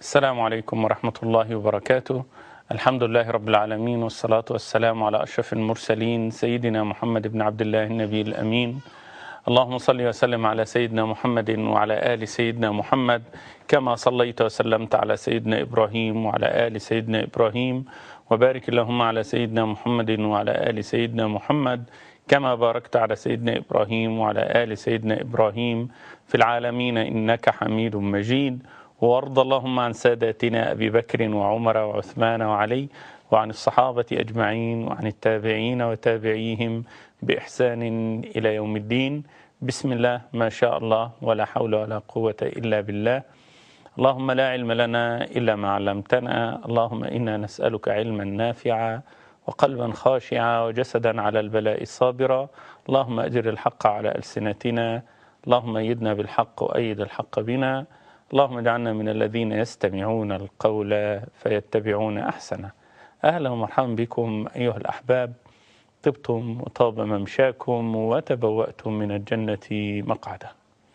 السلام عليكم ورحمة الله وبركاته الحمد لله رب العالمين والصلاة والسلام على أشرف المرسلين سيدنا محمد بن عبد الله النبي الأمين اللهم صل وسلم على سيدنا محمد وعلى آل سيدنا محمد كما صليت وسلمت على سيدنا إبراهيم وعلى آل سيدنا إبراهيم وبارك اللهم على سيدنا محمد وعلى آل سيدنا محمد كما باركت على سيدنا إبراهيم وعلى آل سيدنا إبراهيم في العالمين إنك حميد مجيد وارض اللهم عن ساداتنا أبي بكر وعمر وعثمان وعلي وعن الصحابة أجمعين وعن التابعين وتابعيهم بإحسان إلى يوم الدين بسم الله ما شاء الله ولا حول ولا قوة إلا بالله اللهم لا علم لنا إلا ما علمتنا اللهم إنا نسألك علما نافعا وقلبا خاشعا وجسدا على البلاء صابرا اللهم أجر الحق على ألسنتنا اللهم أيدنا بالحق وأيد الحق بنا اللهم اجعلنا من الذين يستمعون القول فيتبعون أحسنه أهلا ومرحبا بكم أيها الأحباب طبتم وطاب ممشاكم وتبوأتم من الجنة مقعدا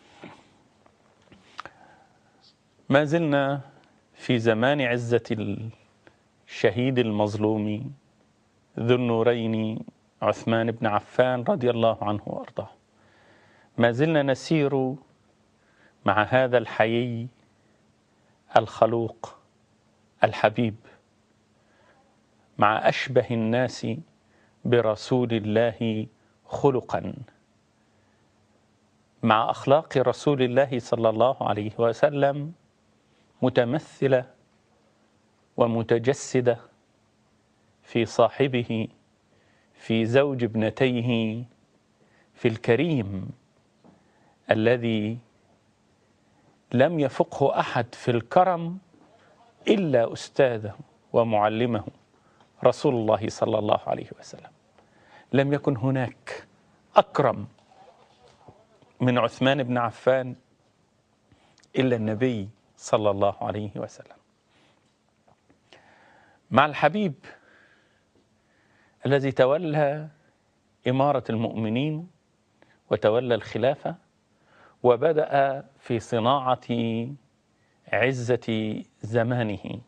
ما زلنا في زمان عزة الشهيد المظلوم ذو النورين عثمان بن عفان رضي الله عنه وارضاه ما زلنا نسير مع هذا الحيي الخلوق الحبيب مع اشبه الناس برسول الله خلقا مع اخلاق رسول الله صلى الله عليه وسلم متمثله ومتجسده في صاحبه في زوج ابنتيه في الكريم الذي لم يفقه احد في الكرم الا استاذه ومعلمه رسول الله صلى الله عليه وسلم لم يكن هناك اكرم من عثمان بن عفان الا النبي صلى الله عليه وسلم مع الحبيب الذي تولى اماره المؤمنين وتولى الخلافه وبدا في صناعه عزه زمانه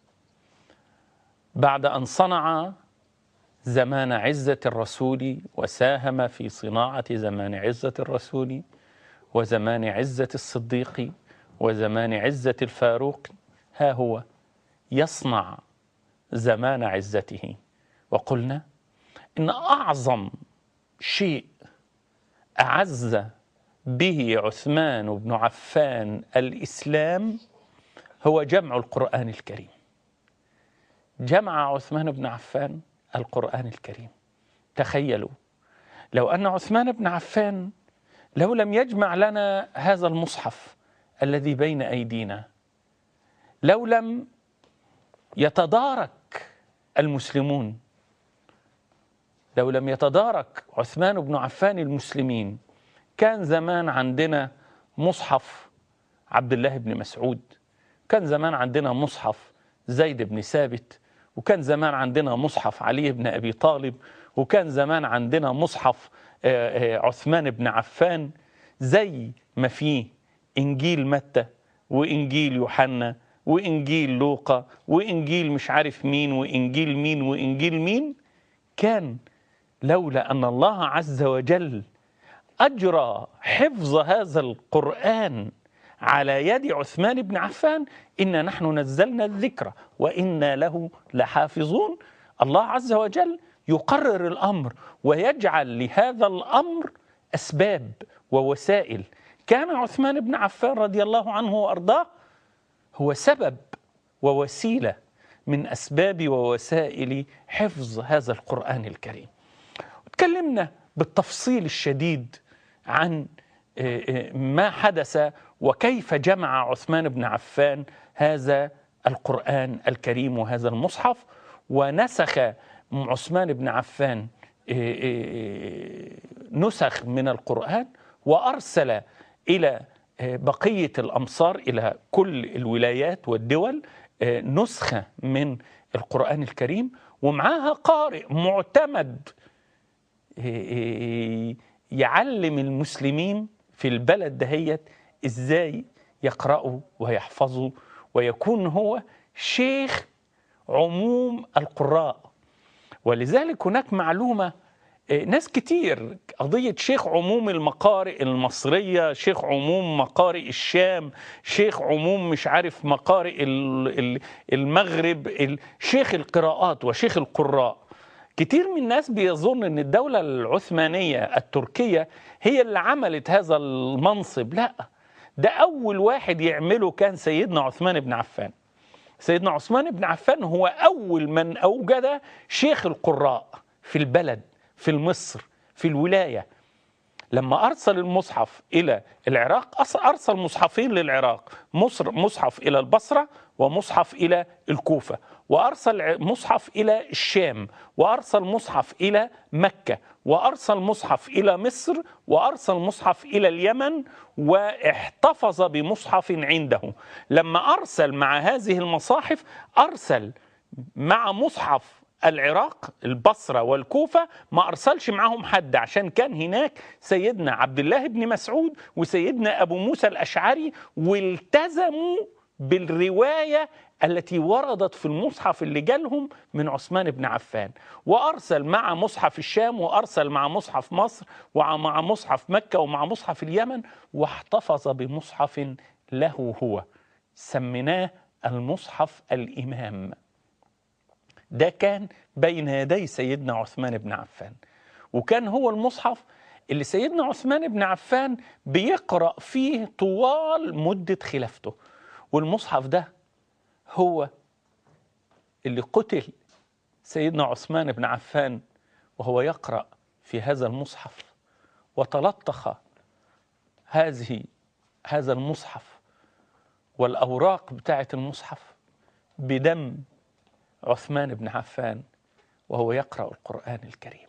بعد ان صنع زمان عزه الرسول وساهم في صناعه زمان عزه الرسول وزمان عزه الصديق وزمان عزه الفاروق ها هو يصنع زمان عزته وقلنا ان اعظم شيء اعز به عثمان بن عفان الاسلام هو جمع القران الكريم جمع عثمان بن عفان القران الكريم تخيلوا لو ان عثمان بن عفان لو لم يجمع لنا هذا المصحف الذي بين ايدينا لو لم يتدارك المسلمون لو لم يتدارك عثمان بن عفان المسلمين كان زمان عندنا مصحف عبد الله بن مسعود كان زمان عندنا مصحف زيد بن ثابت وكان زمان عندنا مصحف علي بن ابي طالب وكان زمان عندنا مصحف عثمان بن عفان زي ما فيه انجيل متى وانجيل يوحنا وانجيل لوقا وانجيل مش عارف مين وانجيل مين وانجيل مين كان لولا ان الله عز وجل اجرى حفظ هذا القران على يد عثمان بن عفان انا نحن نزلنا الذكر وانا له لحافظون الله عز وجل يقرر الامر ويجعل لهذا الامر اسباب ووسائل كان عثمان بن عفان رضي الله عنه وارضاه هو سبب ووسيله من اسباب ووسائل حفظ هذا القران الكريم تكلمنا بالتفصيل الشديد عن ما حدث وكيف جمع عثمان بن عفان هذا القرآن الكريم وهذا المصحف ونسخ عثمان بن عفان نسخ من القرآن وأرسل إلى بقية الأمصار إلى كل الولايات والدول نسخة من القرآن الكريم ومعاها قارئ معتمد يعلم المسلمين في البلد دهيت ازاي يقرأوا ويحفظوا ويكون هو شيخ عموم القراء ولذلك هناك معلومة ناس كتير قضية شيخ عموم المقارئ المصرية شيخ عموم مقارئ الشام شيخ عموم مش عارف مقارئ المغرب شيخ القراءات وشيخ القراء كتير من الناس بيظن ان الدولة العثمانية التركية هي اللي عملت هذا المنصب لا ده اول واحد يعمله كان سيدنا عثمان بن عفان سيدنا عثمان بن عفان هو اول من اوجد شيخ القراء في البلد في مصر في الولايه لما ارسل المصحف الى العراق ارسل مصحفين للعراق مصر مصحف الى البصره ومصحف الى الكوفه وارسل مصحف الى الشام وارسل مصحف الى مكه وارسل مصحف الى مصر وارسل مصحف الى اليمن واحتفظ بمصحف عنده لما ارسل مع هذه المصاحف ارسل مع مصحف العراق البصره والكوفه ما ارسلش معاهم حد عشان كان هناك سيدنا عبد الله بن مسعود وسيدنا ابو موسى الاشعري والتزموا بالروايه التي وردت في المصحف اللي جالهم من عثمان بن عفان وارسل مع مصحف الشام وارسل مع مصحف مصر ومع مصحف مكه ومع مصحف اليمن واحتفظ بمصحف له هو سميناه المصحف الامام ده كان بين يدي سيدنا عثمان بن عفان وكان هو المصحف اللي سيدنا عثمان بن عفان بيقرأ فيه طوال مدة خلافته والمصحف ده هو اللي قتل سيدنا عثمان بن عفان وهو يقرأ في هذا المصحف وتلطخ هذه هذا المصحف والأوراق بتاعة المصحف بدم عثمان بن عفان وهو يقرأ القرآن الكريم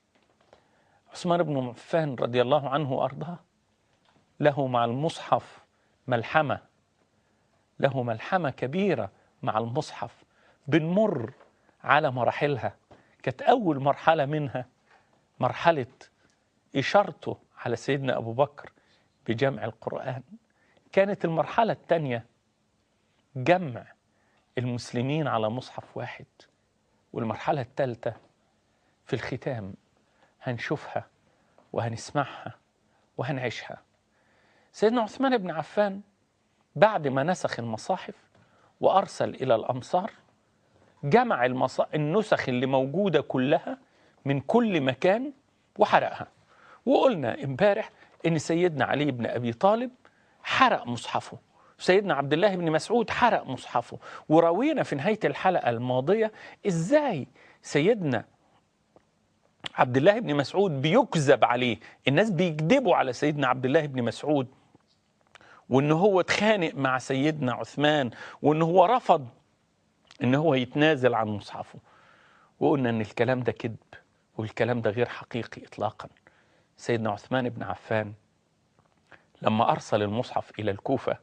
عثمان بن عفان رضي الله عنه وأرضاه له مع المصحف ملحمة له ملحمة كبيرة مع المصحف بنمر على مراحلها كانت أول مرحلة منها مرحلة إشارته على سيدنا أبو بكر بجمع القرآن كانت المرحلة الثانية جمع المسلمين على مصحف واحد والمرحلة الثالثة في الختام هنشوفها وهنسمعها وهنعيشها سيدنا عثمان بن عفان بعد ما نسخ المصاحف وأرسل إلى الأمصار جمع المصا... النسخ اللي موجودة كلها من كل مكان وحرقها وقلنا امبارح ان سيدنا علي بن ابي طالب حرق مصحفه سيدنا عبد الله بن مسعود حرق مصحفه وروينا في نهايه الحلقه الماضيه ازاي سيدنا عبد الله بن مسعود بيكذب عليه الناس بيكذبوا على سيدنا عبد الله بن مسعود وان هو اتخانق مع سيدنا عثمان وان هو رفض ان هو يتنازل عن مصحفه وقلنا ان الكلام ده كذب والكلام ده غير حقيقي اطلاقا سيدنا عثمان بن عفان لما ارسل المصحف الى الكوفه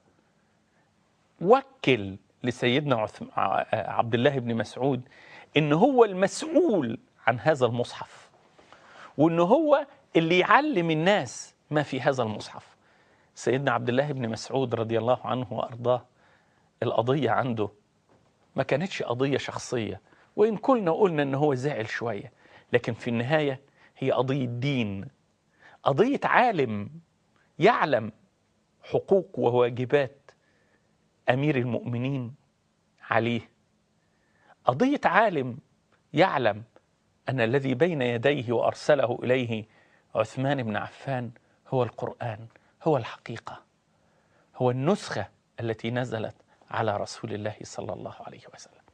وكل لسيدنا عثم... عبد الله بن مسعود ان هو المسؤول عن هذا المصحف وان هو اللي يعلم الناس ما في هذا المصحف سيدنا عبد الله بن مسعود رضي الله عنه وارضاه القضيه عنده ما كانتش قضيه شخصيه وان كلنا قلنا ان هو زعل شويه لكن في النهايه هي قضيه دين قضيه عالم يعلم حقوق وواجبات امير المؤمنين عليه قضيه عالم يعلم ان الذي بين يديه وارسله اليه عثمان بن عفان هو القران هو الحقيقه هو النسخه التي نزلت على رسول الله صلى الله عليه وسلم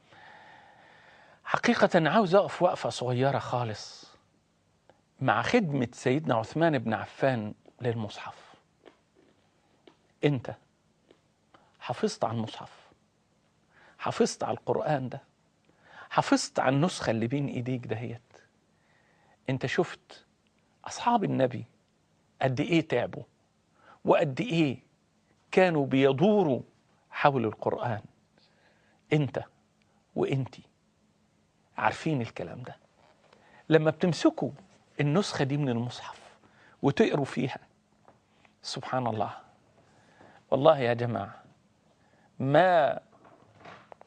حقيقه عاوز اقف وقفه صغيره خالص مع خدمه سيدنا عثمان بن عفان للمصحف انت حافظت على المصحف حافظت على القرآن ده حافظت على النسخة اللي بين ايديك دهيت انت شفت اصحاب النبي قد ايه تعبوا وقد ايه كانوا بيدوروا حول القرآن انت وانتي عارفين الكلام ده لما بتمسكوا النسخة دي من المصحف وتقروا فيها سبحان الله والله يا جماعة ما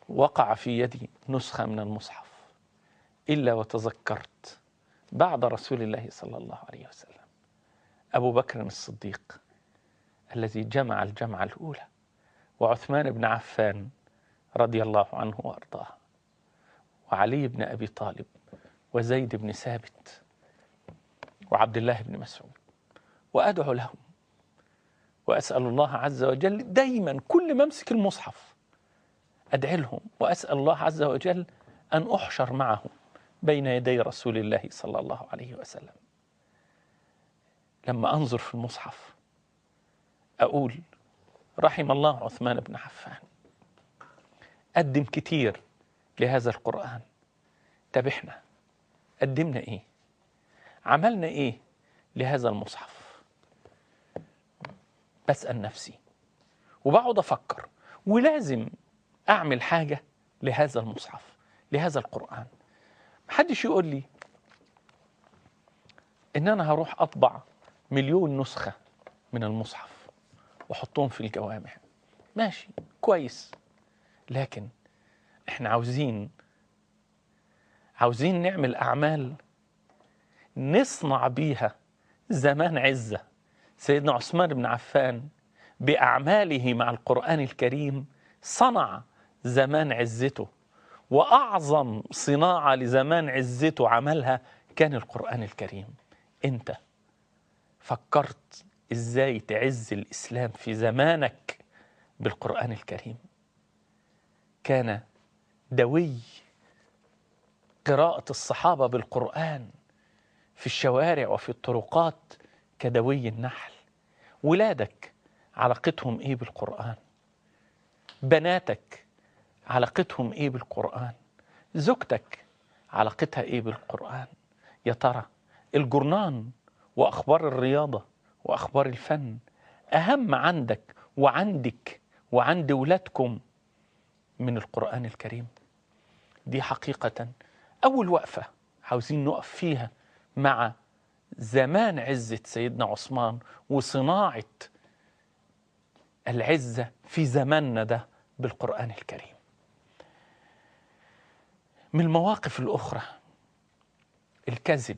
وقع في يدي نسخة من المصحف إلا وتذكرت بعد رسول الله صلى الله عليه وسلم أبو بكر الصديق الذي جمع الجمعة الأولى وعثمان بن عفان رضي الله عنه وأرضاه وعلي بن أبي طالب وزيد بن ثابت وعبد الله بن مسعود وأدعو لهم وأسأل الله عز وجل دايما كل ما أمسك المصحف أدعي لهم وأسأل الله عز وجل أن أحشر معهم بين يدي رسول الله صلى الله عليه وسلم لما أنظر في المصحف أقول رحم الله عثمان بن عفان قدم كتير لهذا القرآن طب احنا قدمنا ايه عملنا ايه لهذا المصحف بسأل نفسي وبقعد أفكر ولازم أعمل حاجة لهذا المصحف لهذا القرآن محدش يقول لي إن أنا هروح أطبع مليون نسخة من المصحف وأحطهم في الجوامع ماشي كويس لكن احنا عاوزين عاوزين نعمل أعمال نصنع بيها زمان عزة سيدنا عثمان بن عفان بأعماله مع القرآن الكريم صنع زمان عزته وأعظم صناعة لزمان عزته عملها كان القرآن الكريم أنت فكرت إزاي تعز الإسلام في زمانك بالقرآن الكريم كان دوي قراءة الصحابة بالقرآن في الشوارع وفي الطرقات كدوي النحل ولادك علاقتهم ايه بالقرآن بناتك علاقتهم ايه بالقرآن زوجتك علاقتها ايه بالقرآن يا ترى الجرنان واخبار الرياضة واخبار الفن اهم عندك وعندك وعند ولادكم من القرآن الكريم دي حقيقة أول وقفة عاوزين نقف فيها مع زمان عزة سيدنا عثمان وصناعة العزة في زماننا ده بالقرآن الكريم من المواقف الأخرى الكذب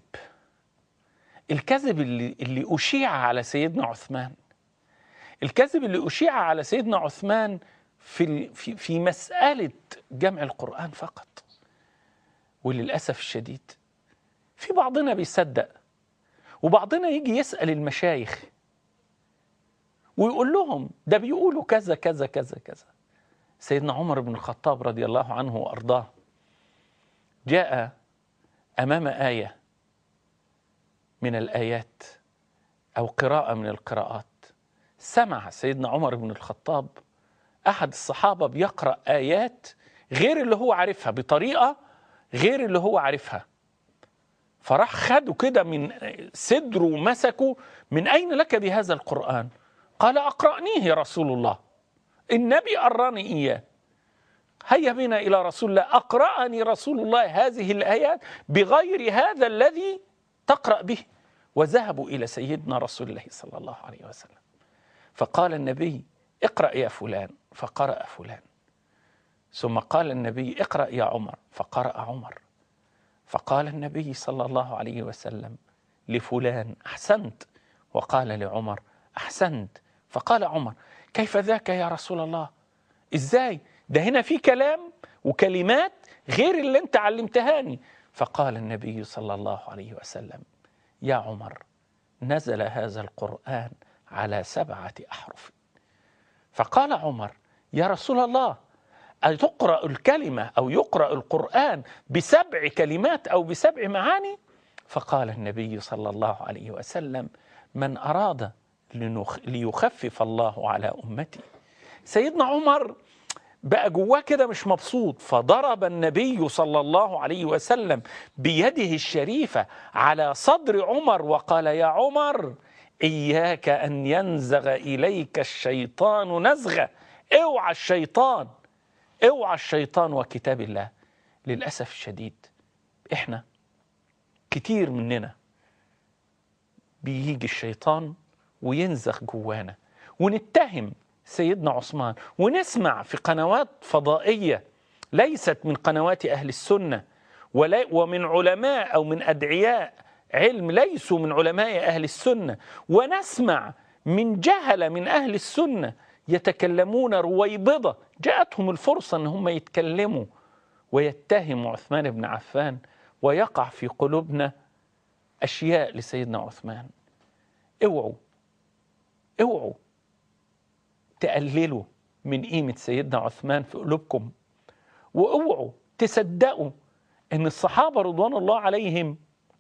الكذب اللي, اللي أشيع على سيدنا عثمان الكذب اللي أشيع على سيدنا عثمان في في في مسألة جمع القرآن فقط وللأسف الشديد في بعضنا بيصدق وبعضنا يجي يسأل المشايخ ويقول لهم ده بيقولوا كذا كذا كذا كذا سيدنا عمر بن الخطاب رضي الله عنه وأرضاه جاء أمام آية من الآيات أو قراءة من القراءات سمع سيدنا عمر بن الخطاب أحد الصحابة بيقرأ آيات غير اللي هو عارفها بطريقة غير اللي هو عارفها فراح خده كده من صدره ومسكه من أين لك بهذا القرآن قال أقرأنيه يا رسول الله النبي أراني إياه هيا بنا إلى رسول الله أقرأني رسول الله هذه الآيات بغير هذا الذي تقرأ به وذهبوا إلى سيدنا رسول الله صلى الله عليه وسلم فقال النبي اقرأ يا فلان فقرأ فلان ثم قال النبي اقرأ يا عمر فقرأ عمر فقال النبي صلى الله عليه وسلم لفلان أحسنت وقال لعمر أحسنت فقال عمر كيف ذاك يا رسول الله إزاي ده هنا في كلام وكلمات غير اللي انت علمتهاني فقال النبي صلى الله عليه وسلم يا عمر نزل هذا القرآن على سبعة أحرف فقال عمر يا رسول الله أن تقرأ الكلمة أو يقرأ القرآن بسبع كلمات أو بسبع معاني فقال النبي صلى الله عليه وسلم من أراد ليخفف الله على أمتي سيدنا عمر بقى جواه كده مش مبسوط فضرب النبي صلى الله عليه وسلم بيده الشريفة على صدر عمر وقال يا عمر إياك أن ينزغ إليك الشيطان نزغة اوعى الشيطان اوعى الشيطان وكتاب الله للأسف الشديد احنا كتير مننا بيجي الشيطان وينزغ جوانا ونتهم سيدنا عثمان ونسمع في قنوات فضائية ليست من قنوات أهل السنة ولا ومن علماء أو من أدعياء علم ليسوا من علماء أهل السنة ونسمع من جهل من أهل السنة يتكلمون رويبضة جاءتهم الفرصة أن هم يتكلموا ويتهموا عثمان بن عفان ويقع في قلوبنا أشياء لسيدنا عثمان اوعوا اوعوا تقللوا من قيمة سيدنا عثمان في قلوبكم واوعوا تصدقوا ان الصحابة رضوان الله عليهم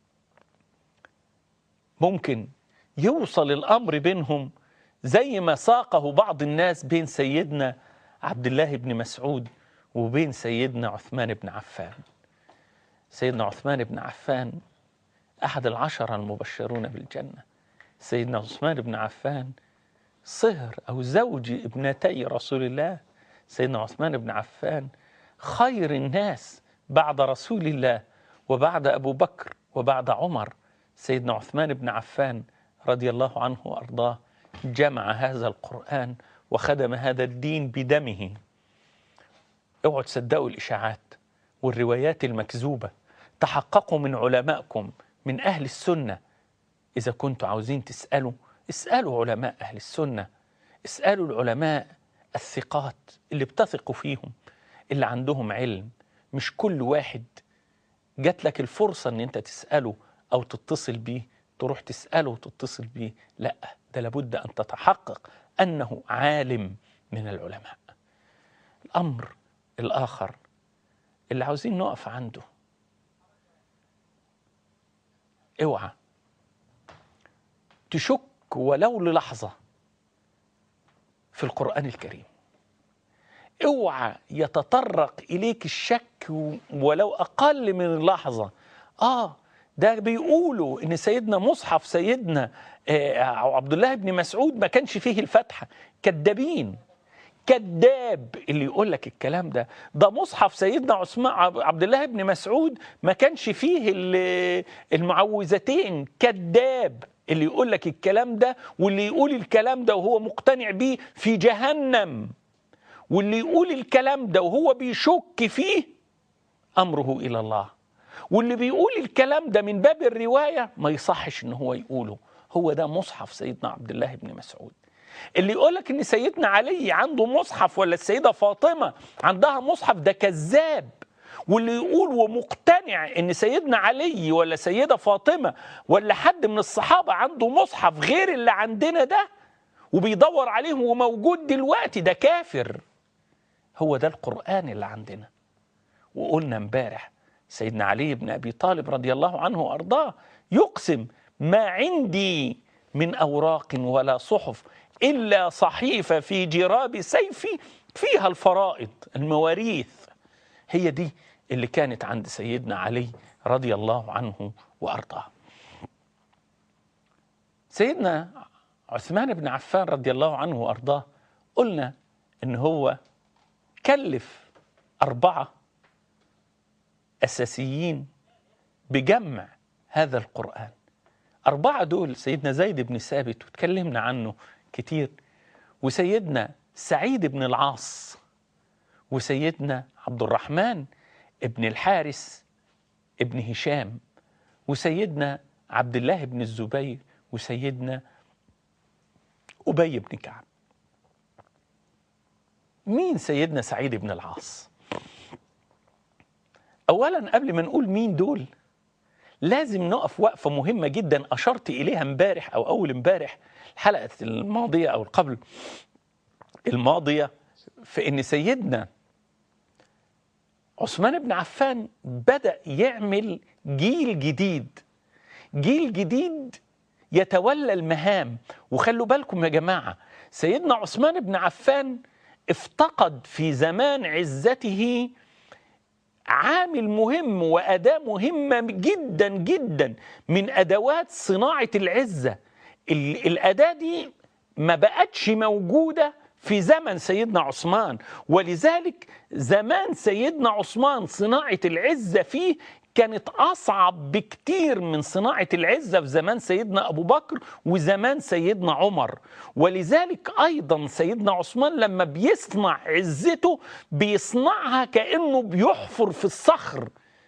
ممكن يوصل الامر بينهم زي ما ساقه بعض الناس بين سيدنا عبد الله بن مسعود وبين سيدنا عثمان بن عفان سيدنا عثمان بن عفان احد العشره المبشرون بالجنه سيدنا عثمان بن عفان صهر او زوج ابنتي رسول الله سيدنا عثمان بن عفان خير الناس بعد رسول الله وبعد ابو بكر وبعد عمر سيدنا عثمان بن عفان رضي الله عنه وارضاه جمع هذا القران وخدم هذا الدين بدمه اوعوا تصدقوا الاشاعات والروايات المكذوبه تحققوا من علمائكم من اهل السنه اذا كنتوا عاوزين تسالوا اسالوا علماء اهل السنه اسالوا العلماء الثقات اللي بتثقوا فيهم اللي عندهم علم مش كل واحد جات لك الفرصه ان انت تساله او تتصل بيه تروح تساله وتتصل بيه لا ده لابد ان تتحقق انه عالم من العلماء الامر الاخر اللي عاوزين نقف عنده اوعى تشك ولو للحظه في القران الكريم اوعى يتطرق اليك الشك ولو اقل من لحظه اه ده بيقولوا ان سيدنا مصحف سيدنا آه عبد الله بن مسعود ما كانش فيه الفتحه كذابين كذاب اللي يقول لك الكلام ده ده مصحف سيدنا عثمان عبد الله بن مسعود ما كانش فيه المعوذتين كذاب اللي يقول لك الكلام ده واللي يقول الكلام ده وهو مقتنع بيه في جهنم واللي يقول الكلام ده وهو بيشك فيه امره الى الله واللي بيقول الكلام ده من باب الروايه ما يصحش ان هو يقوله هو ده مصحف سيدنا عبد الله بن مسعود اللي يقول لك ان سيدنا علي عنده مصحف ولا السيده فاطمه عندها مصحف ده كذاب واللي يقول ومقتنع ان سيدنا علي ولا سيده فاطمه ولا حد من الصحابه عنده مصحف غير اللي عندنا ده وبيدور عليه وموجود دلوقتي ده كافر هو ده القران اللي عندنا وقلنا امبارح سيدنا علي بن ابي طالب رضي الله عنه وارضاه يقسم ما عندي من اوراق ولا صحف الا صحيفه في جراب سيفي فيها الفرائض المواريث هي دي اللي كانت عند سيدنا علي رضي الله عنه وارضاه سيدنا عثمان بن عفان رضي الله عنه وارضاه قلنا ان هو كلف اربعه اساسيين بجمع هذا القران اربعه دول سيدنا زيد بن ثابت وتكلمنا عنه كتير وسيدنا سعيد بن العاص وسيدنا عبد الرحمن ابن الحارس ابن هشام وسيدنا عبد الله بن الزبير وسيدنا أبي بن كعب مين سيدنا سعيد بن العاص أولا قبل ما نقول مين دول لازم نقف وقفة مهمة جدا أشرت إليها امبارح أو أول امبارح الحلقة الماضية أو قبل الماضية في إن سيدنا عثمان بن عفان بدأ يعمل جيل جديد جيل جديد يتولى المهام وخلوا بالكم يا جماعة سيدنا عثمان بن عفان افتقد في زمان عزته عامل مهم وأداة مهمة جدا جدا من أدوات صناعة العزة الأداة دي ما بقتش موجودة في زمن سيدنا عثمان ولذلك زمان سيدنا عثمان صناعة العزة فيه كانت أصعب بكتير من صناعة العزة في زمان سيدنا أبو بكر وزمان سيدنا عمر ولذلك أيضا سيدنا عثمان لما بيصنع عزته بيصنعها كأنه بيحفر في الصخر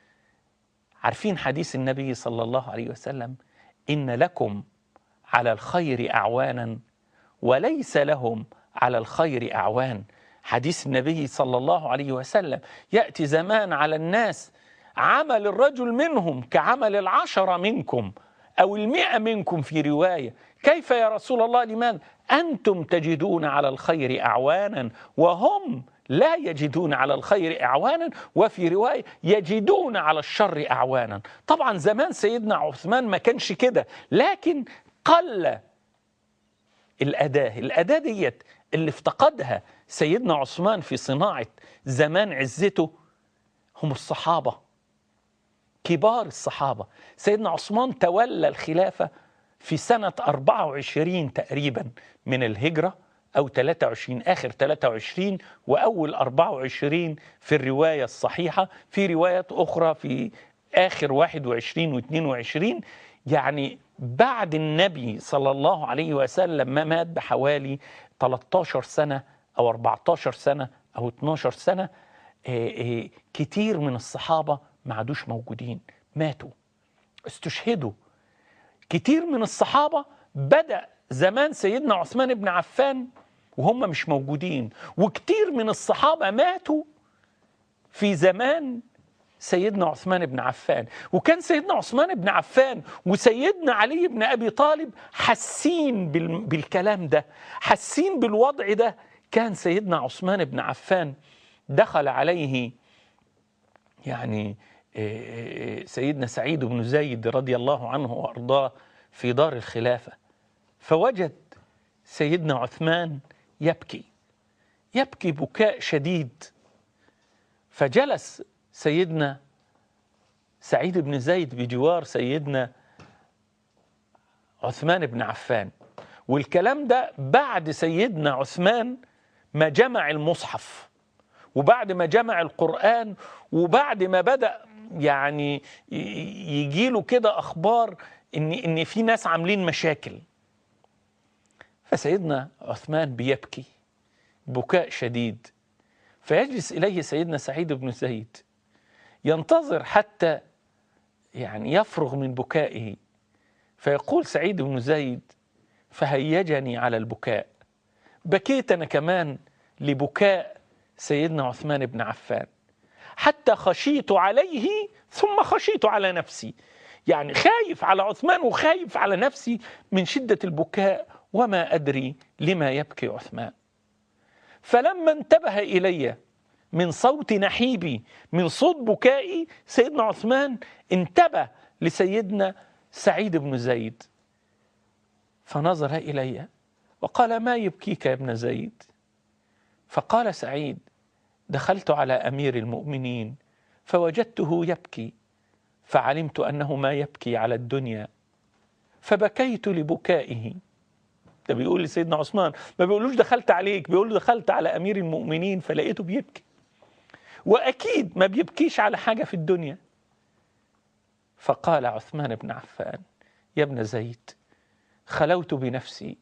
عارفين حديث النبي صلى الله عليه وسلم إن لكم على الخير أعوانا وليس لهم على الخير أعوان حديث النبي صلى الله عليه وسلم يأتي زمان على الناس عمل الرجل منهم كعمل العشرة منكم أو المئة منكم في رواية كيف يا رسول الله لماذا أنتم تجدون على الخير أعوانا وهم لا يجدون على الخير أعوانا وفي رواية يجدون على الشر أعوانا طبعا زمان سيدنا عثمان ما كانش كده لكن قل الأداة الأداة ديت اللي افتقدها سيدنا عثمان في صناعة زمان عزته هم الصحابة كبار الصحابة سيدنا عثمان تولى الخلافة في سنة 24 تقريبا من الهجرة أو 23 آخر 23 وأول 24 في الرواية الصحيحة في روايات أخرى في آخر 21 و22 يعني بعد النبي صلى الله عليه وسلم ما مات بحوالي 13 سنة أو 14 سنة أو 12 سنة كتير من الصحابة ما عادوش موجودين ماتوا استشهدوا كتير من الصحابة بدأ زمان سيدنا عثمان بن عفان وهم مش موجودين وكتير من الصحابة ماتوا في زمان سيدنا عثمان بن عفان وكان سيدنا عثمان بن عفان وسيدنا علي بن أبي طالب حاسين بالكلام ده حاسين بالوضع ده كان سيدنا عثمان بن عفان دخل عليه يعني سيدنا سعيد بن زيد رضي الله عنه وارضاه في دار الخلافه فوجد سيدنا عثمان يبكي يبكي بكاء شديد فجلس سيدنا سعيد بن زيد بجوار سيدنا عثمان بن عفان والكلام ده بعد سيدنا عثمان ما جمع المصحف وبعد ما جمع القرآن وبعد ما بدأ يعني يجي له كده اخبار ان ان في ناس عاملين مشاكل فسيدنا عثمان بيبكي بكاء شديد فيجلس اليه سيدنا سعيد بن زيد ينتظر حتى يعني يفرغ من بكائه فيقول سعيد بن زيد فهيجني على البكاء بكيت انا كمان لبكاء سيدنا عثمان بن عفان حتى خشيت عليه ثم خشيت على نفسي يعني خايف على عثمان وخايف على نفسي من شدة البكاء وما أدري لما يبكي عثمان فلما انتبه إلي من صوت نحيبي من صوت بكائي سيدنا عثمان انتبه لسيدنا سعيد بن زيد فنظر إلي وقال ما يبكيك يا ابن زيد فقال سعيد دخلت على امير المؤمنين فوجدته يبكي فعلمت انه ما يبكي على الدنيا فبكيت لبكائه ده بيقول لسيدنا عثمان ما بيقولوش دخلت عليك بيقول له دخلت على امير المؤمنين فلقيته بيبكي واكيد ما بيبكيش على حاجه في الدنيا فقال عثمان بن عفان يا ابن زيد خلوت بنفسي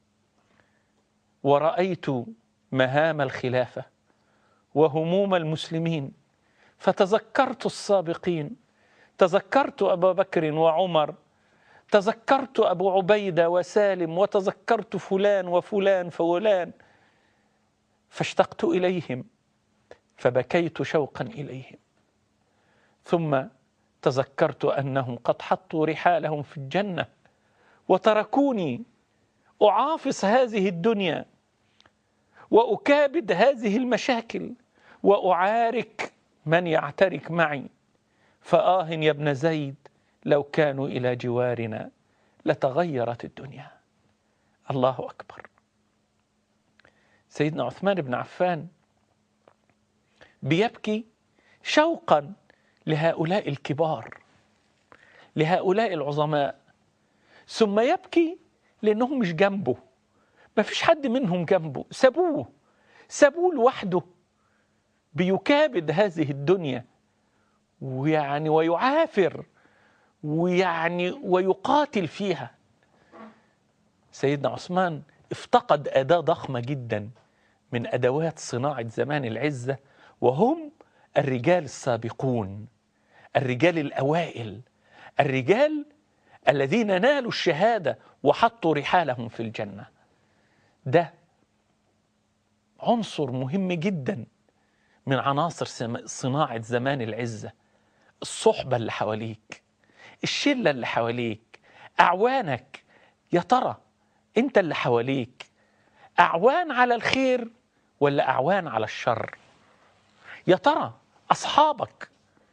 ورايت مهام الخلافه وهموم المسلمين فتذكرت السابقين تذكرت ابا بكر وعمر تذكرت ابو عبيده وسالم وتذكرت فلان وفلان فلان فاشتقت اليهم فبكيت شوقا اليهم ثم تذكرت انهم قد حطوا رحالهم في الجنه وتركوني اعافص هذه الدنيا واكابد هذه المشاكل واعارك من يعترك معي فاه يا ابن زيد لو كانوا الى جوارنا لتغيرت الدنيا الله اكبر سيدنا عثمان بن عفان بيبكي شوقا لهؤلاء الكبار لهؤلاء العظماء ثم يبكي لانهم مش جنبه ما فيش حد منهم جنبه سابوه سابوه لوحده بيكابد هذه الدنيا ويعني ويعافر ويعني ويقاتل فيها سيدنا عثمان افتقد أداة ضخمة جدا من أدوات صناعة زمان العزة وهم الرجال السابقون الرجال الأوائل الرجال الذين نالوا الشهادة وحطوا رحالهم في الجنة ده عنصر مهم جدا من عناصر صناعة زمان العزة الصحبة اللي حواليك الشلة اللي حواليك أعوانك يا ترى أنت اللي حواليك أعوان على الخير ولا أعوان على الشر يا ترى أصحابك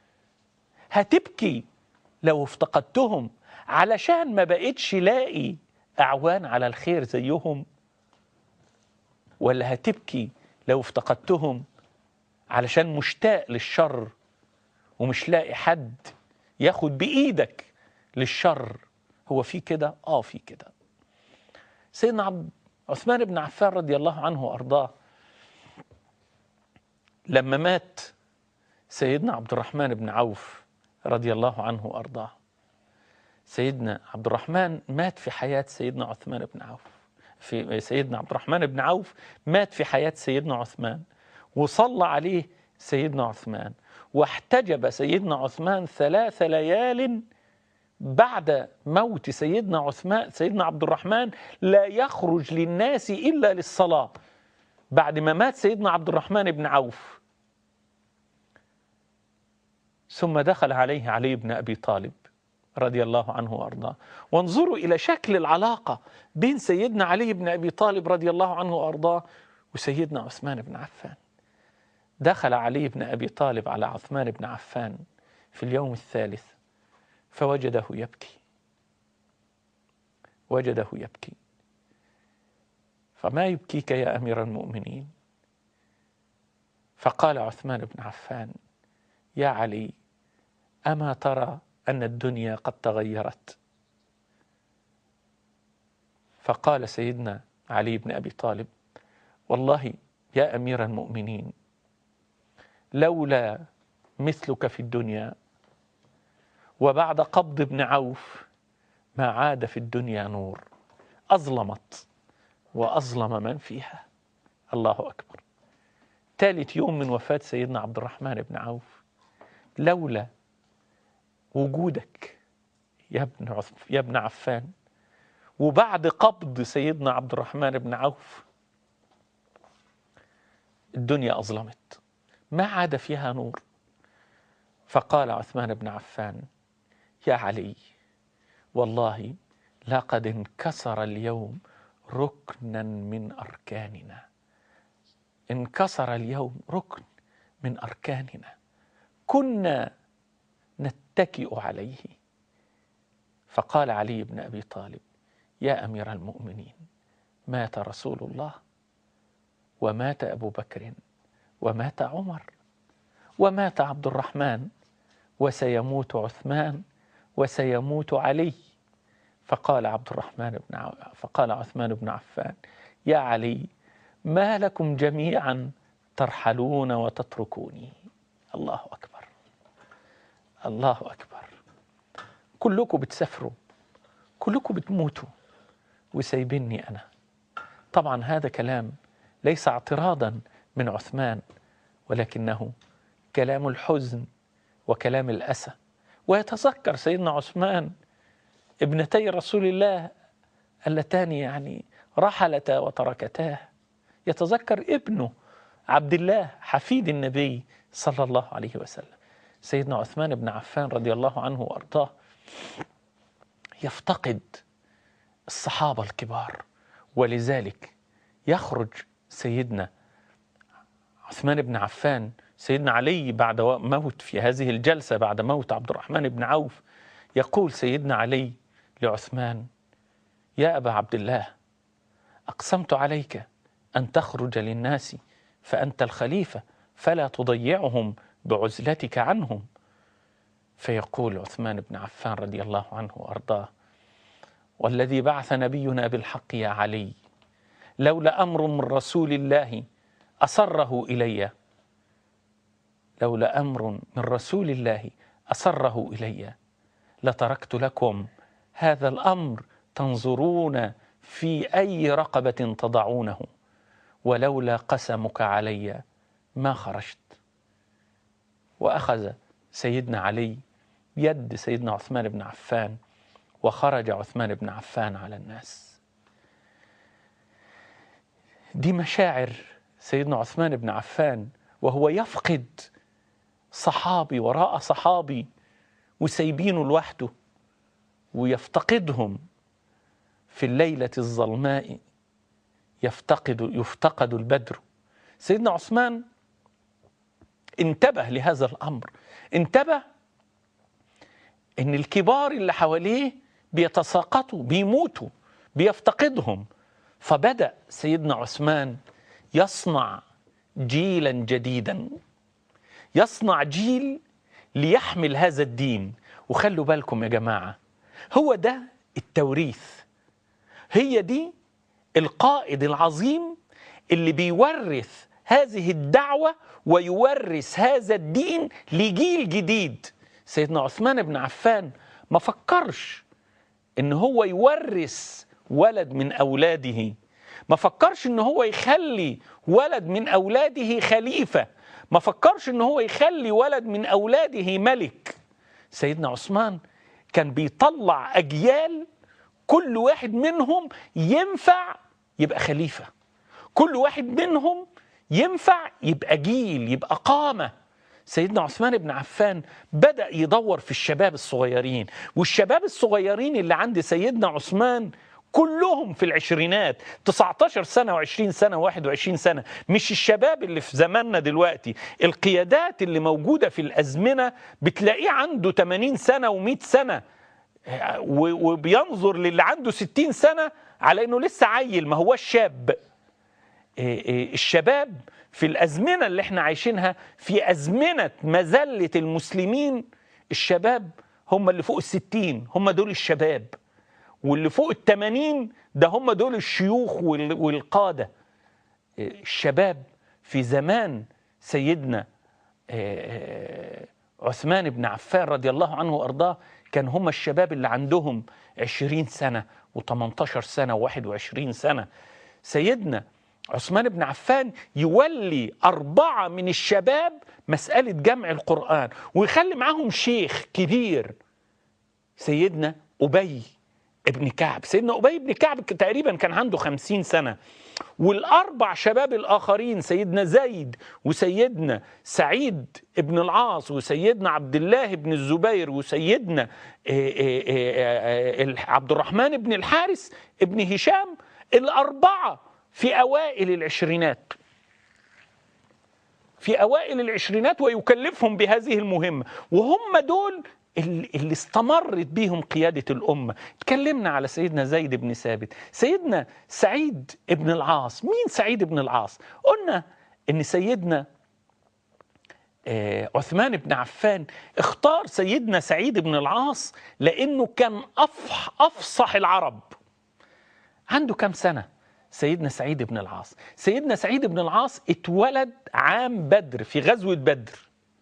هتبكي لو افتقدتهم علشان ما بقتش لاقي أعوان على الخير زيهم ولا هتبكي لو افتقدتهم علشان مشتاق للشر ومش لاقي حد ياخد بإيدك للشر هو في كده؟ آه في كده سيدنا عبد عثمان بن عفان رضي الله عنه وأرضاه لما مات سيدنا عبد الرحمن بن عوف رضي الله عنه وأرضاه سيدنا عبد الرحمن مات في حياة سيدنا عثمان بن عوف في سيدنا عبد الرحمن بن عوف مات في حياة سيدنا عثمان وصلى عليه سيدنا عثمان واحتجب سيدنا عثمان ثلاث ليال بعد موت سيدنا عثمان سيدنا عبد الرحمن لا يخرج للناس إلا للصلاة بعد ما مات سيدنا عبد الرحمن بن عوف ثم دخل عليه علي بن أبي طالب رضي الله عنه وارضاه وانظروا الى شكل العلاقه بين سيدنا علي بن ابي طالب رضي الله عنه وارضاه وسيدنا عثمان بن عفان دخل علي بن ابي طالب على عثمان بن عفان في اليوم الثالث فوجده يبكي وجده يبكي فما يبكيك يا امير المؤمنين فقال عثمان بن عفان يا علي اما ترى ان الدنيا قد تغيرت فقال سيدنا علي بن ابي طالب والله يا امير المؤمنين لولا مثلك في الدنيا وبعد قبض ابن عوف ما عاد في الدنيا نور اظلمت واظلم من فيها الله اكبر ثالث يوم من وفاه سيدنا عبد الرحمن بن عوف لولا وجودك يا ابن عث... يا ابن عفان وبعد قبض سيدنا عبد الرحمن بن عوف الدنيا أظلمت ما عاد فيها نور فقال عثمان بن عفان يا علي والله لقد انكسر اليوم ركنا من أركاننا انكسر اليوم ركن من أركاننا كنا نتكئ عليه فقال علي بن ابي طالب يا امير المؤمنين مات رسول الله ومات ابو بكر ومات عمر ومات عبد الرحمن وسيموت عثمان وسيموت علي فقال عبد الرحمن بن عو... فقال عثمان بن عفان يا علي ما لكم جميعا ترحلون وتتركوني الله اكبر الله أكبر كلكم بتسافروا كلكم بتموتوا وسايبيني أنا طبعا هذا كلام ليس اعتراضا من عثمان ولكنه كلام الحزن وكلام الأسى ويتذكر سيدنا عثمان ابنتي رسول الله اللتان يعني رحلتا وتركتاه يتذكر ابنه عبد الله حفيد النبي صلى الله عليه وسلم سيدنا عثمان بن عفان رضي الله عنه وارضاه يفتقد الصحابه الكبار ولذلك يخرج سيدنا عثمان بن عفان سيدنا علي بعد موت في هذه الجلسه بعد موت عبد الرحمن بن عوف يقول سيدنا علي لعثمان يا ابا عبد الله اقسمت عليك ان تخرج للناس فانت الخليفه فلا تضيعهم بعزلتك عنهم فيقول عثمان بن عفان رضي الله عنه وارضاه والذي بعث نبينا بالحق يا علي لولا امر من رسول الله اصره الي لولا أمر من رسول الله أسره إلي لتركت لكم هذا الأمر تنظرون في أي رقبة تضعونه ولولا قسمك علي ما خرجت وأخذ سيدنا علي بيد سيدنا عثمان بن عفان وخرج عثمان بن عفان على الناس دي مشاعر سيدنا عثمان بن عفان وهو يفقد صحابي وراء صحابي وسايبينه لوحده ويفتقدهم في الليلة الظلماء يفتقد يفتقد البدر سيدنا عثمان انتبه لهذا الأمر انتبه ان الكبار اللي حواليه بيتساقطوا بيموتوا بيفتقدهم فبدأ سيدنا عثمان يصنع جيلا جديدا يصنع جيل ليحمل هذا الدين وخلوا بالكم يا جماعة هو ده التوريث هي دي القائد العظيم اللي بيورث هذه الدعوة ويورث هذا الدين لجيل جديد سيدنا عثمان بن عفان ما فكرش ان هو يورث ولد من اولاده ما فكرش ان هو يخلي ولد من اولاده خليفه ما فكرش ان هو يخلي ولد من اولاده ملك سيدنا عثمان كان بيطلع اجيال كل واحد منهم ينفع يبقى خليفه كل واحد منهم ينفع يبقى جيل يبقى قامه سيدنا عثمان بن عفان بدأ يدور في الشباب الصغيرين والشباب الصغيرين اللي عند سيدنا عثمان كلهم في العشرينات 19 سنة و20 سنة و21 سنة مش الشباب اللي في زماننا دلوقتي القيادات اللي موجودة في الأزمنة بتلاقيه عنده 80 سنة و100 سنة وبينظر للي عنده 60 سنة على انه لسه عيل ما هوش شاب الشباب في الأزمنة اللي احنا عايشينها في أزمنة مذلة المسلمين الشباب هم اللي فوق الستين هم دول الشباب واللي فوق التمانين ده هم دول الشيوخ والقادة الشباب في زمان سيدنا عثمان بن عفان رضي الله عنه وأرضاه كان هم الشباب اللي عندهم عشرين سنة و18 سنة و21 سنة سيدنا عثمان بن عفان يولي أربعة من الشباب مسألة جمع القرآن ويخلي معاهم شيخ كبير سيدنا أبي ابن كعب سيدنا أبي بن كعب تقريبا كان عنده خمسين سنة والأربع شباب الآخرين سيدنا زيد وسيدنا سعيد ابن العاص وسيدنا عبد الله بن الزبير وسيدنا عبد الرحمن بن الحارث ابن هشام الأربعة في أوائل العشرينات في أوائل العشرينات ويكلفهم بهذه المهمة وهم دول اللي استمرت بيهم قيادة الأمة تكلمنا على سيدنا زيد بن ثابت سيدنا سعيد بن العاص مين سعيد بن العاص قلنا ان سيدنا عثمان بن عفان اختار سيدنا سعيد بن العاص لأنه كان أفح أفصح العرب عنده كم سنة سيدنا سعيد بن العاص سيدنا سعيد بن العاص اتولد عام بدر في غزوة بدر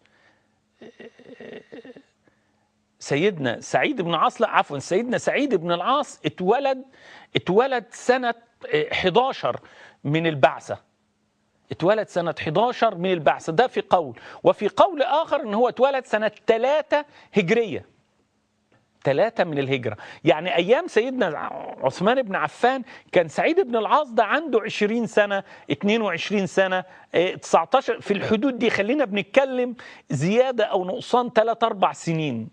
سيدنا سعيد بن العاص لا عفوا سيدنا سعيد بن العاص اتولد اتولد سنة 11 من البعثة اتولد سنة 11 من البعثة ده في قول وفي قول آخر ان هو اتولد سنة 3 هجرية ثلاثة من الهجرة يعني أيام سيدنا عثمان بن عفان كان سعيد بن العاص ده عنده 20 سنة 22 سنة 19 في الحدود دي خلينا بنتكلم زيادة أو نقصان 3 أربع سنين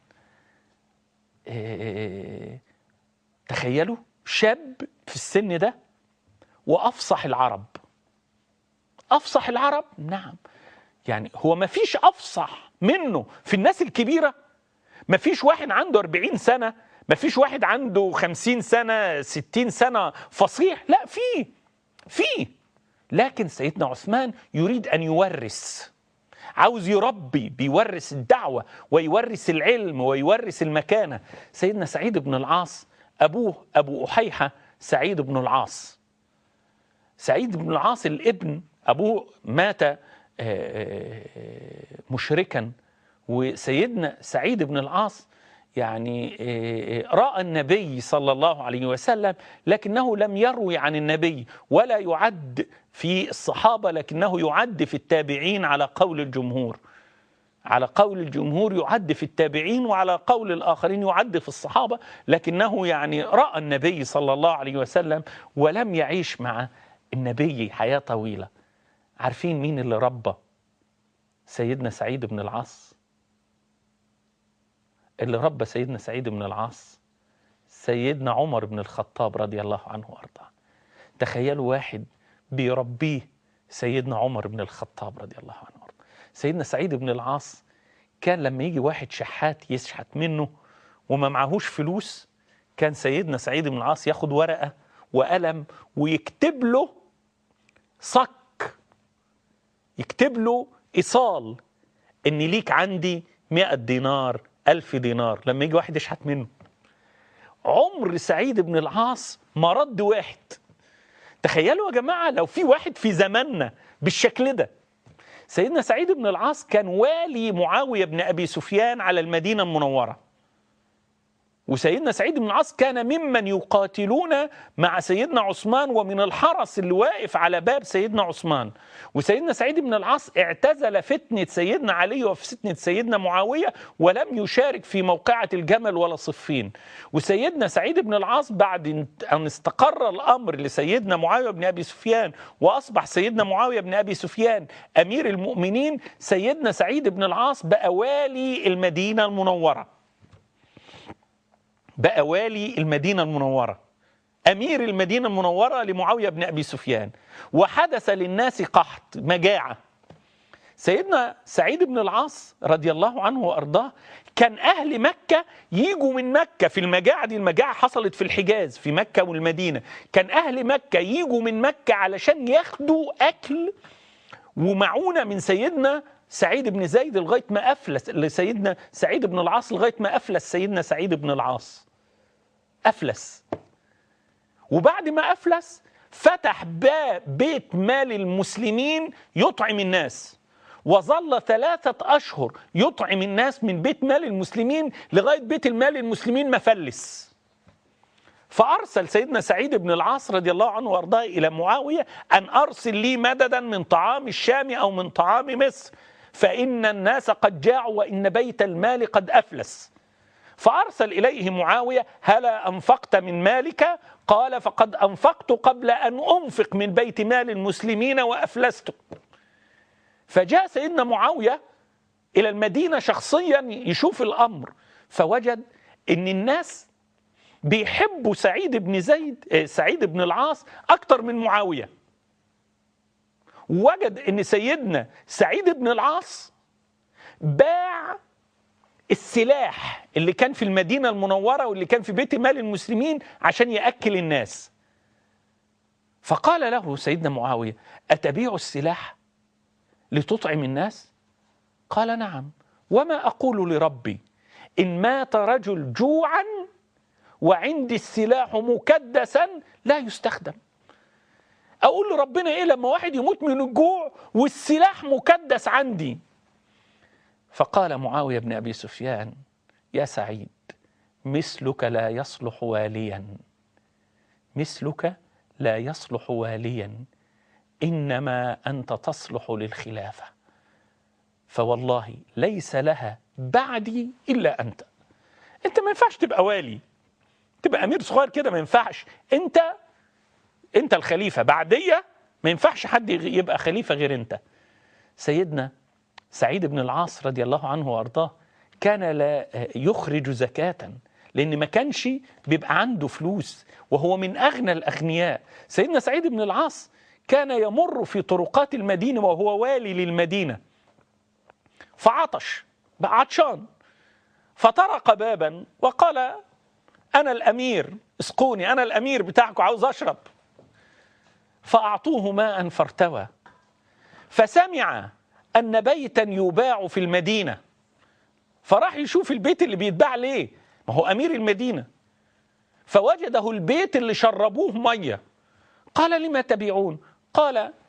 تخيلوا شاب في السن ده وأفصح العرب أفصح العرب نعم يعني هو ما فيش أفصح منه في الناس الكبيرة ما فيش واحد عنده 40 سنة ما فيش واحد عنده 50 سنة 60 سنة فصيح لا في في لكن سيدنا عثمان يريد أن يورث عاوز يربي بيورث الدعوة ويورث العلم ويورث المكانة سيدنا سعيد بن العاص أبوه أبو أحيحة سعيد بن العاص سعيد بن العاص الابن أبوه مات آه، مشركا وسيدنا سعيد بن العاص يعني آه، راى النبي صلى الله عليه وسلم لكنه لم يروي عن النبي ولا يعد في الصحابه لكنه يعد في التابعين على قول الجمهور على قول الجمهور يعد في التابعين وعلى قول الآخرين يعد في الصحابة لكنه يعني رأى النبي صلى الله عليه وسلم ولم يعيش مع النبي حياة طويلة عارفين مين اللي ربى سيدنا سعيد بن العاص اللي ربى سيدنا سعيد بن العاص سيدنا عمر بن الخطاب رضي الله عنه وارضاه تخيلوا واحد بيربيه سيدنا عمر بن الخطاب رضي الله عنه وارضاه سيدنا سعيد بن العاص كان لما يجي واحد شحات يشحت منه وما معهوش فلوس كان سيدنا سعيد بن العاص ياخد ورقة وقلم ويكتب له صك يكتب له إيصال إن ليك عندي 100 دينار ألف دينار لما يجي واحد يشحت منه عمر سعيد بن العاص ما رد واحد تخيلوا يا جماعة لو في واحد في زماننا بالشكل ده سيدنا سعيد بن العاص كان والي معاوية بن أبي سفيان على المدينة المنورة وسيدنا سعيد بن العاص كان ممن يقاتلون مع سيدنا عثمان ومن الحرس اللي واقف على باب سيدنا عثمان وسيدنا سعيد بن العاص اعتزل فتنة سيدنا علي وفتنة سيدنا معاوية ولم يشارك في موقعة الجمل ولا صفين وسيدنا سعيد بن العاص بعد أن استقر الأمر لسيدنا معاوية بن أبي سفيان وأصبح سيدنا معاوية بن أبي سفيان أمير المؤمنين سيدنا سعيد بن العاص بقى والي المدينة المنورة بقى والي المدينة المنورة أمير المدينة المنورة لمعاوية بن أبي سفيان وحدث للناس قحط مجاعة سيدنا سعيد بن العاص رضي الله عنه وأرضاه كان أهل مكة يجوا من مكة في المجاعة دي المجاعة حصلت في الحجاز في مكة والمدينة كان أهل مكة يجوا من مكة علشان ياخدوا أكل ومعونة من سيدنا سعيد بن زيد لغاية ما أفلس لسيدنا سعيد بن العاص لغاية ما أفلس سيدنا سعيد بن العاص أفلس وبعد ما أفلس فتح باب بيت مال المسلمين يطعم الناس وظل ثلاثة أشهر يطعم الناس من بيت مال المسلمين لغاية بيت المال المسلمين ما فلس فأرسل سيدنا سعيد بن العاص رضي الله عنه وأرضاه إلى معاوية أن أرسل لي مددا من طعام الشام أو من طعام مصر فإن الناس قد جاعوا وإن بيت المال قد أفلس فأرسل إليه معاوية هلا أنفقت من مالك قال فقد أنفقت قبل أن أنفق من بيت مال المسلمين وأفلست فجاء سيدنا معاوية إلى المدينة شخصيا يشوف الأمر فوجد أن الناس بيحبوا سعيد بن زيد سعيد بن العاص أكتر من معاوية وجد أن سيدنا سعيد بن العاص باع السلاح اللي كان في المدينة المنورة واللي كان في بيت مال المسلمين عشان يأكل الناس فقال له سيدنا معاوية أتبيع السلاح لتطعم الناس قال نعم وما أقول لربي إن مات رجل جوعا وعندي السلاح مكدسا لا يستخدم أقول لربنا إيه لما واحد يموت من الجوع والسلاح مكدس عندي فقال معاوية بن أبي سفيان يا سعيد مثلك لا يصلح واليا مثلك لا يصلح واليا إنما أنت تصلح للخلافة فوالله ليس لها بعدي إلا أنت أنت ما ينفعش تبقى والي تبقى أمير صغير كده ما ينفعش أنت أنت الخليفة بعدية ما ينفعش حد يبقى خليفة غير أنت سيدنا سعيد بن العاص رضي الله عنه وارضاه كان لا يخرج زكاة لأن ما كانش بيبقى عنده فلوس وهو من أغنى الأغنياء سيدنا سعيد بن العاص كان يمر في طرقات المدينة وهو والي للمدينة فعطش بقى عطشان فطرق بابا وقال أنا الأمير اسقوني أنا الأمير بتاعكم عاوز أشرب فأعطوه ماء فارتوى فسمع أن بيتا يباع في المدينة فراح يشوف البيت اللي بيتباع ليه ما هو أمير المدينة فوجده البيت اللي شربوه مية قال لما تبيعون قال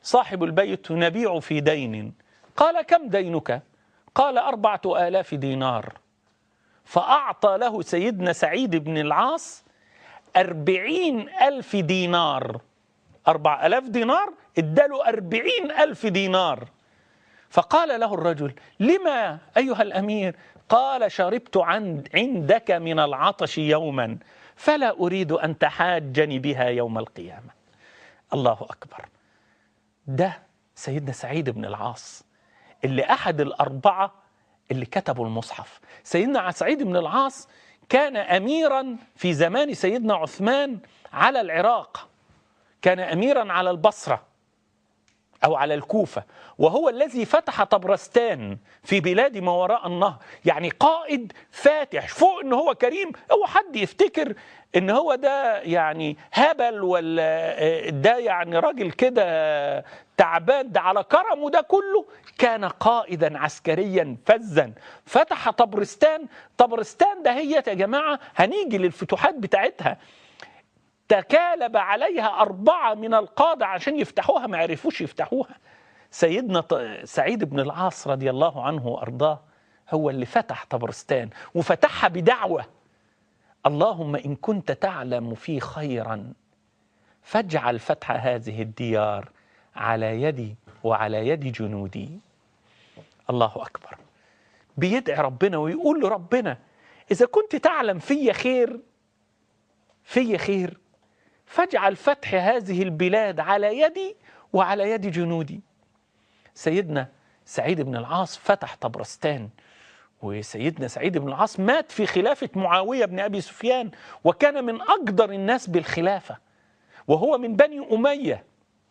صاحب البيت نبيع في دين قال كم دينك قال أربعة آلاف دينار فأعطى له سيدنا سعيد بن العاص أربعين ألف دينار أربع ألاف دينار اداله أربعين ألف دينار فقال له الرجل لما أيها الأمير قال شربت عند عندك من العطش يوما فلا أريد أن تحاجني بها يوم القيامة الله أكبر ده سيدنا سعيد بن العاص اللي أحد الأربعة اللي كتبوا المصحف سيدنا سعيد بن العاص كان أميرا في زمان سيدنا عثمان على العراق كان أميرا على البصرة أو على الكوفة وهو الذي فتح طبرستان في بلاد ما وراء النهر يعني قائد فاتح فوق ان هو كريم هو حد يفتكر ان هو ده يعني هبل ولا ده يعني راجل كده تعبان ده على كرمه ده كله كان قائدا عسكريا فزا فتح طبرستان طبرستان ده هي يا جماعة هنيجي للفتوحات بتاعتها تكالب عليها أربعة من القادة عشان يفتحوها ما عرفوش يفتحوها سيدنا سعيد بن العاص رضي الله عنه وأرضاه هو اللي فتح طبرستان وفتحها بدعوة اللهم إن كنت تعلم في خيرا فاجعل فتح هذه الديار على يدي وعلى يد جنودي الله أكبر بيدعي ربنا ويقول له ربنا إذا كنت تعلم في خير في خير فاجعل فتح هذه البلاد على يدي وعلى يد جنودي سيدنا سعيد بن العاص فتح طبرستان وسيدنا سعيد بن العاص مات في خلافة معاوية بن أبي سفيان وكان من أقدر الناس بالخلافة وهو من بني أمية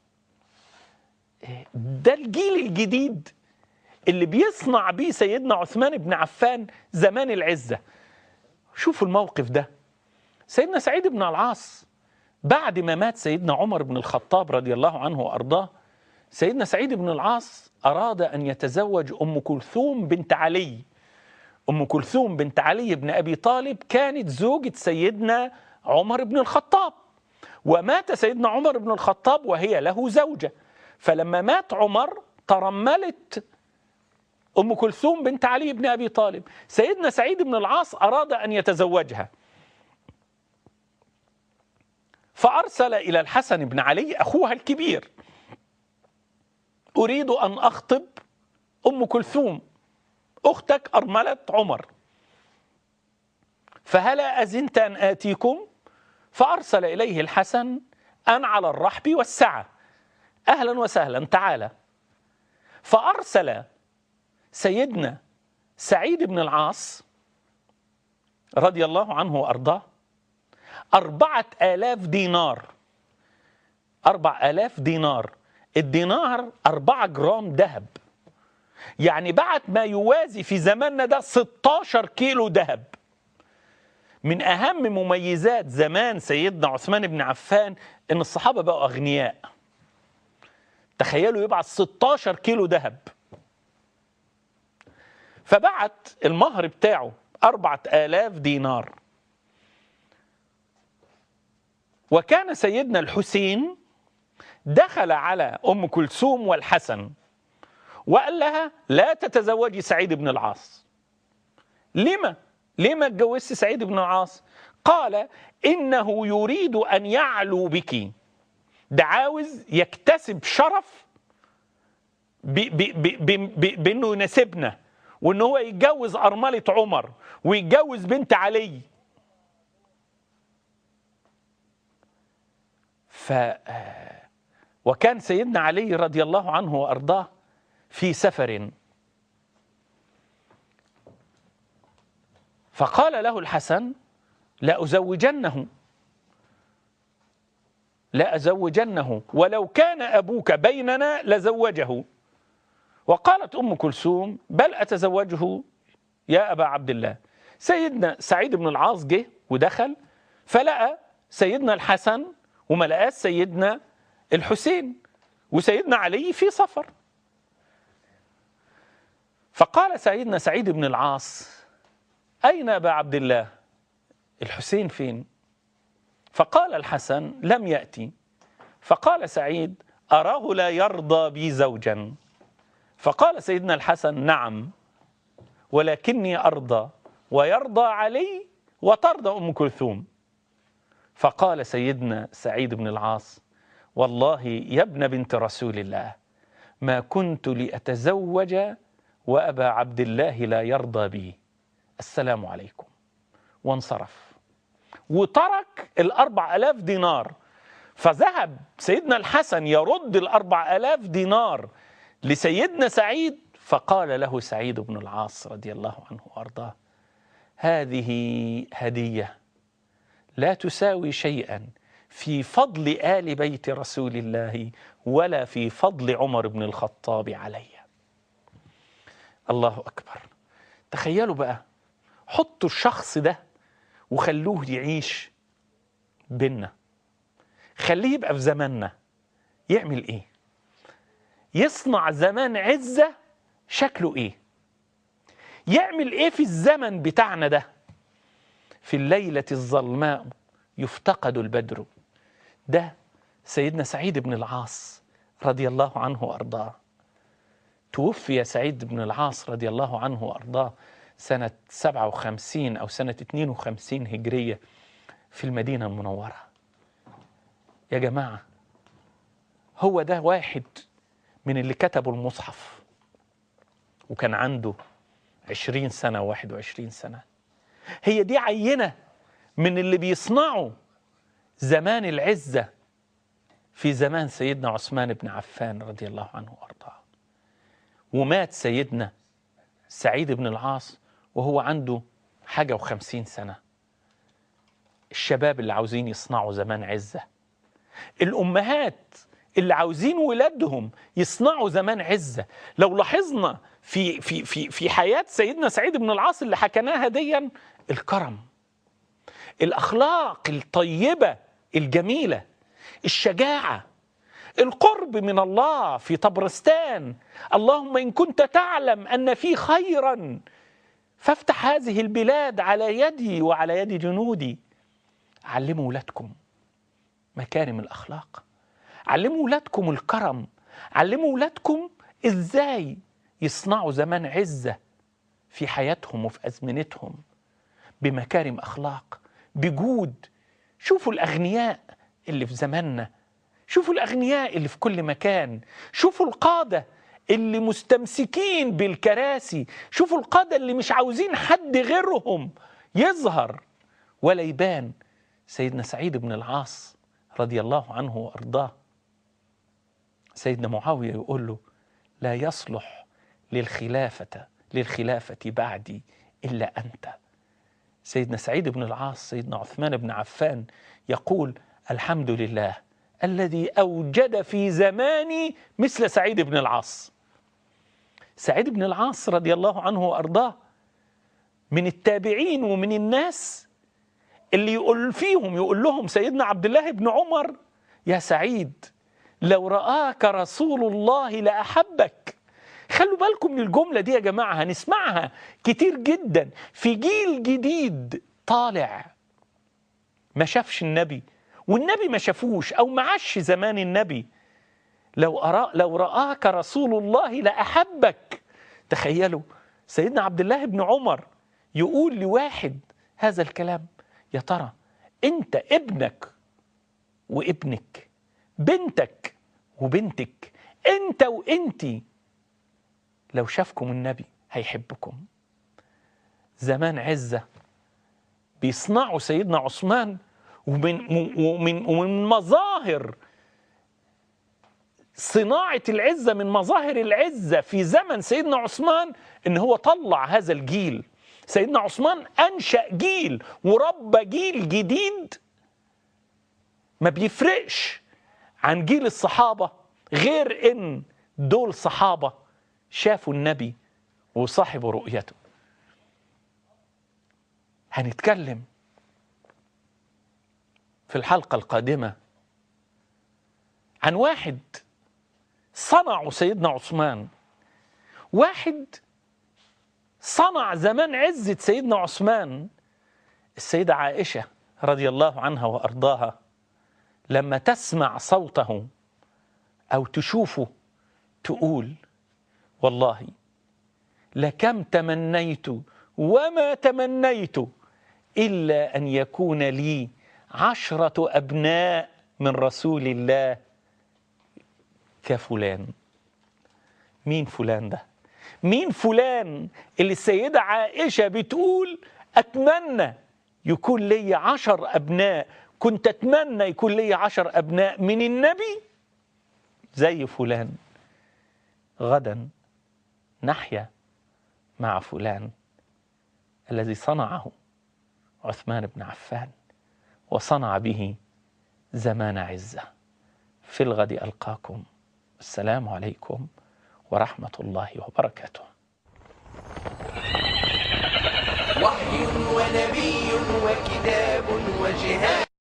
ده الجيل الجديد اللي بيصنع بيه سيدنا عثمان بن عفان زمان العزة شوفوا الموقف ده سيدنا سعيد بن العاص بعد ما مات سيدنا عمر بن الخطاب رضي الله عنه وأرضاه سيدنا سعيد بن العاص أراد أن يتزوج أم كلثوم بنت علي أم كلثوم بنت علي بن أبي طالب كانت زوجة سيدنا عمر بن الخطاب ومات سيدنا عمر بن الخطاب وهي له زوجة فلما مات عمر ترملت أم كلثوم بنت علي بن أبي طالب سيدنا سعيد بن العاص أراد أن يتزوجها فأرسل إلى الحسن بن علي أخوها الكبير أريد أن أخطب أم كلثوم أختك أرملة عمر فهلا أزنت أن آتيكم فأرسل إليه الحسن أن على الرحب والسعة أهلا وسهلا تعالى فأرسل سيدنا سعيد بن العاص رضي الله عنه وأرضاه أربعة آلاف دينار أربع آلاف دينار الدينار أربعة جرام ذهب يعني بعت ما يوازي في زماننا ده 16 كيلو ذهب من أهم مميزات زمان سيدنا عثمان بن عفان إن الصحابة بقوا أغنياء تخيلوا يبعت 16 كيلو ذهب فبعت المهر بتاعه أربعة آلاف دينار وكان سيدنا الحسين دخل على أم كلثوم والحسن وقال لها لا تتزوجي سعيد بن العاص لما؟ لما اتجوزت سعيد بن العاص؟ قال إنه يريد أن يعلو بك ده عاوز يكتسب شرف بأنه يناسبنا وأن هو يتجوز أرملة عمر ويتجوز بنت علي ف وكان سيدنا علي رضي الله عنه وارضاه في سفر فقال له الحسن لا ازوجنه لا ازوجنه ولو كان ابوك بيننا لزوجه وقالت ام كلثوم بل اتزوجه يا ابا عبد الله سيدنا سعيد بن العاص جه ودخل فلقى سيدنا الحسن وما لقاش سيدنا الحسين وسيدنا علي في سفر فقال سيدنا سعيد بن العاص أين أبا عبد الله الحسين فين فقال الحسن لم يأتي فقال سعيد أراه لا يرضى بي زوجا فقال سيدنا الحسن نعم ولكني أرضى ويرضى علي وترضى أم كلثوم فقال سيدنا سعيد بن العاص والله يا ابن بنت رسول الله ما كنت لأتزوج وأبا عبد الله لا يرضى بي السلام عليكم وانصرف وترك الأربع ألاف دينار فذهب سيدنا الحسن يرد الأربع ألاف دينار لسيدنا سعيد فقال له سعيد بن العاص رضي الله عنه وأرضاه هذه هدية لا تساوي شيئا في فضل آل بيت رسول الله ولا في فضل عمر بن الخطاب علي الله أكبر تخيلوا بقى حطوا الشخص ده وخلوه يعيش بينا خليه يبقى في زماننا يعمل ايه يصنع زمان عزة شكله ايه يعمل ايه في الزمن بتاعنا ده في الليلة الظلماء يفتقد البدر ده سيدنا سعيد بن العاص رضي الله عنه وارضاه توفي سعيد بن العاص رضي الله عنه وارضاه سنة 57 أو سنة 52 هجرية في المدينة المنورة يا جماعة هو ده واحد من اللي كتبوا المصحف وكان عنده 20 سنة 21 سنة هي دي عينة من اللي بيصنعوا زمان العزة في زمان سيدنا عثمان بن عفان رضي الله عنه وارضاه ومات سيدنا سعيد بن العاص وهو عنده حاجة وخمسين سنة الشباب اللي عاوزين يصنعوا زمان عزة الأمهات اللي عاوزين ولادهم يصنعوا زمان عزة لو لاحظنا في في في في حياة سيدنا سعيد بن العاص اللي حكيناها ديا الكرم الأخلاق الطيبة الجميلة الشجاعة القرب من الله في طبرستان اللهم إن كنت تعلم أن في خيرا فافتح هذه البلاد على يدي وعلى يد جنودي علموا ولادكم مكارم الأخلاق علموا ولادكم الكرم علموا ولادكم إزاي يصنعوا زمان عزة في حياتهم وفي أزمنتهم بمكارم أخلاق بجود شوفوا الأغنياء اللي في زماننا شوفوا الأغنياء اللي في كل مكان شوفوا القادة اللي مستمسكين بالكراسي شوفوا القادة اللي مش عاوزين حد غيرهم يظهر ولا يبان سيدنا سعيد بن العاص رضي الله عنه وأرضاه سيدنا معاوية يقول له لا يصلح للخلافة للخلافة بعدي إلا أنت سيدنا سعيد بن العاص سيدنا عثمان بن عفان يقول الحمد لله الذي أوجد في زماني مثل سعيد بن العاص سعيد بن العاص رضي الله عنه وأرضاه من التابعين ومن الناس اللي يقول فيهم يقول لهم سيدنا عبد الله بن عمر يا سعيد لو رآك رسول الله لأحبك خلوا بالكم من الجملة دي يا جماعة هنسمعها كتير جدا في جيل جديد طالع ما شافش النبي والنبي ما شافوش أو ما عاش زمان النبي لو أرى لو رآك رسول الله لأحبك تخيلوا سيدنا عبد الله بن عمر يقول لواحد هذا الكلام يا ترى أنت ابنك وابنك بنتك وبنتك أنت وأنتي لو شافكم النبي هيحبكم زمان عزة بيصنعوا سيدنا عثمان ومن ومن ومن مظاهر صناعة العزة من مظاهر العزة في زمن سيدنا عثمان ان هو طلع هذا الجيل سيدنا عثمان انشأ جيل وربى جيل جديد ما بيفرقش عن جيل الصحابة غير ان دول صحابة شافوا النبي وصاحبوا رؤيته هنتكلم في الحلقة القادمة عن واحد صنعوا سيدنا عثمان واحد صنع زمان عزة سيدنا عثمان السيدة عائشة رضي الله عنها وأرضاها لما تسمع صوته أو تشوفه تقول والله لكم تمنيت وما تمنيت إلا أن يكون لي عشرة أبناء من رسول الله كفلان مين فلان ده مين فلان اللي السيدة عائشة بتقول أتمنى يكون لي عشر أبناء كنت أتمنى يكون لي عشر أبناء من النبي زي فلان غدا نحيا مع فلان الذي صنعه عثمان بن عفان وصنع به زمان عزة في الغد ألقاكم السلام عليكم ورحمة الله وبركاته وحي ونبي وكتاب وجهاد